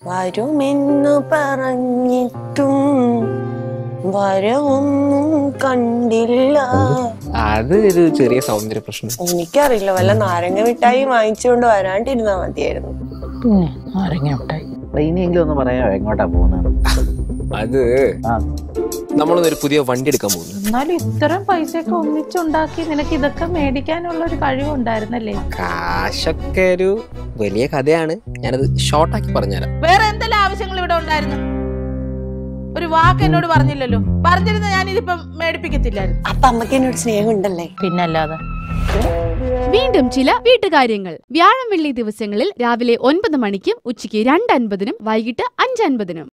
വരുമെന്നു പറഞ്ഞിട്ടും വരവൊന്നും കണ്ടില്ല അത് ഒരു ചെറിയ സൗന്ദര്യ പ്രശ്നം എനിക്കറിയില്ല വല്ല നാരങ്ങ മിഠായി വാങ്ങിച്ചുകൊണ്ട് വരാണ്ടിരുന്നാ മതിയായിരുന്നു പിന്നെ നാരങ്ങ മിഠായി അപ്പൊ ഇനിയെങ്കിലും ഒന്ന് പറയാമോ എങ്ങോട്ടാ പോകുന്നത് അത് ആ നമ്മളൊന്നൊരു പുതിയ വണ്ടി എടുക്കാൻ പോകുന്നു എന്നാലും ഇത്രയും പൈസയൊക്കെ ഒന്നിച്ചുണ്ടാക്കി നിനക്ക് ഇതൊക്കെ മേടിക്കാനുള്ള ഒരു കഴിവുണ്ടായിരുന്നല്ലേ കാശൊക്കെ ഒരു വലിയ കഥയാണ് ഞാനത് ഷോർട്ടാക്കി പറഞ്ഞുതരാം വേറെ എന്തെല്ലാം ആവശ്യങ്ങൾ ഇവിടെ ഉണ്ടായിരുന്നു ഒരു വാക്ക് എന്നോട് പറഞ്ഞില്ലല്ലോ പറഞ്ഞിരുന്ന ഞാൻ ഇതിപ്പം മേടിപ്പിക്കത്തില്ലായിരുന്നു അപ്പൊ അമ്മക്ക് എന്നോട് സ്നേഹം ഉണ്ടല്ലേ പിന്നല്ലാതെ വീണ്ടും ചില വീട്ടുകാര്യങ്ങൾ വ്യാഴം വെള്ളി ദിവസങ്ങളിൽ രാവിലെ ഒൻപത് മണിക്കും ഉച്ചയ്ക്ക് രണ്ട് അൻപതിനും വൈകിട്ട് അഞ്ച് അൻപതിനും